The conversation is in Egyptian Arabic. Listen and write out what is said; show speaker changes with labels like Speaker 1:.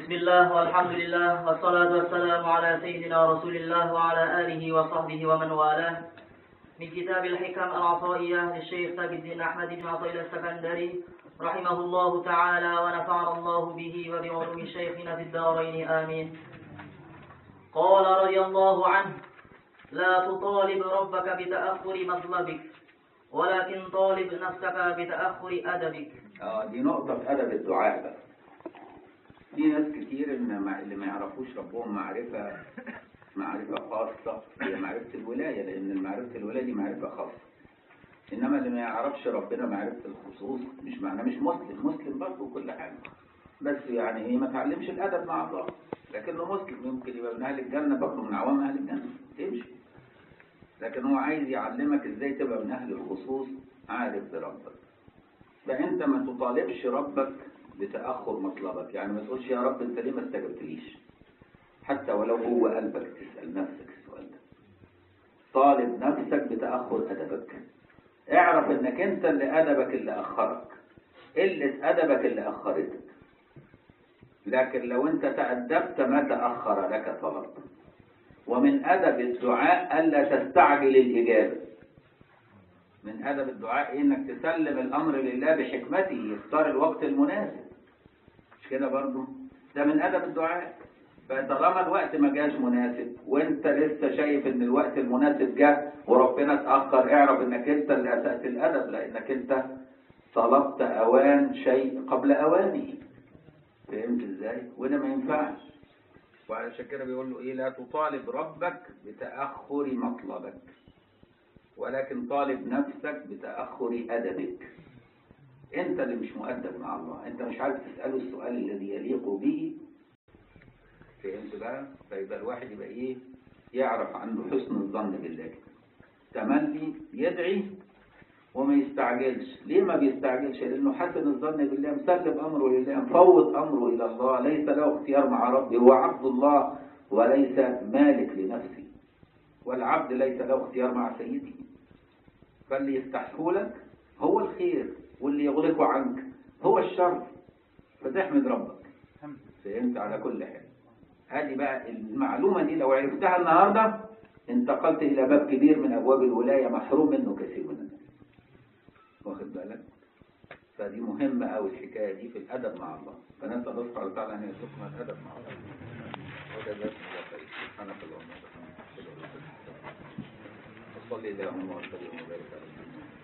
Speaker 1: بسم الله والحمد لله والصلاة والسلام على سيدنا رسول الله وعلى آله وصحبه ومن والاه من كتاب الحكم العطائية للشيخ ثابت الدين أحمد بن عطية السكندري رحمه الله تعالى ونفعنا الله به وبعلوم شيخنا في الدارين آمين قال رضي الله عنه لا تطالب ربك بتأخر مطلبك ولكن طالب نفسك بتأخر أدبك
Speaker 2: اه دي نقطة في أدب الدعاء بقى في ناس كتير إن ما اللي ما يعرفوش ربهم معرفة معرفة خاصة هي معرفة الولاية لأن معرفة الولاية دي معرفة خاصة إنما اللي ما يعرفش ربنا معرفة الخصوص مش معناه مش مسلم مسلم برضه وكل حاجة بس يعني ايه ما تعلمش الأدب مع الله لكنه مسلم يمكن يبقى من أهل الجنة برضه من عوام أهل الجنة تمشي لكن هو عايز يعلمك ازاي تبقى من أهل الخصوص عارف بربك فأنت ما تطالبش ربك بتأخر مطلبك يعني ما تقولش يا رب أنت ليه ما استجبتليش حتى ولو هو قلبك تسأل نفسك السؤال ده طالب نفسك بتأخر أدبك اعرف انك انت اللي أدبك اللي أخرك قلة أدبك اللي أخرتك لكن لو انت تأدبت ما تأخر لك طلب ومن أدب الدعاء ألا تستعجل الإجابة من أدب الدعاء إيه؟ إنك تسلم الأمر لله بحكمته يختار الوقت المناسب مش كده برضو ده من أدب الدعاء فطالما الوقت ما جاش مناسب وانت لسه شايف ان الوقت المناسب جه وربنا اتأخر اعرف انك انت اللي اسأت الأدب لانك انت طلبت اوان شيء قبل اوانه فهمت ازاي وده ما ينفعش وعلشان كده بيقول له ايه لا تطالب ربك بتأخر مطلبك ولكن طالب نفسك بتأخر أدبك انت اللي مش مؤدب مع الله انت مش عارف تسأله السؤال الذي يليق به فهمت بقى فيبقى الواحد يبقى ايه يعرف عنده حسن الظن بالله كده تملي يدعي وما يستعجلش ليه ما بيستعجلش لانه حسن الظن بالله مسلم امره لله مفوض امره الى الله ليس له اختيار مع ربه هو عبد الله وليس مالك لنفسه والعبد ليس له اختيار مع سيده فاللي يفتحه لك هو الخير واللي يغلقه عنك هو الشر فتحمد ربك فهمت على كل حال هذه بقى المعلومة دي لو عرفتها النهاردة انتقلت إلى باب كبير من أبواب الولاية محروم منه كثير من الناس واخد بالك فدي مهمة أوي الحكاية دي في الأدب مع الله فنسأل الله سبحانه وتعالى أن يرزقنا الأدب مع الله وده بس خير سبحانك اللهم وبحمدك وصلي اللهم وسلم وبارك على سيدنا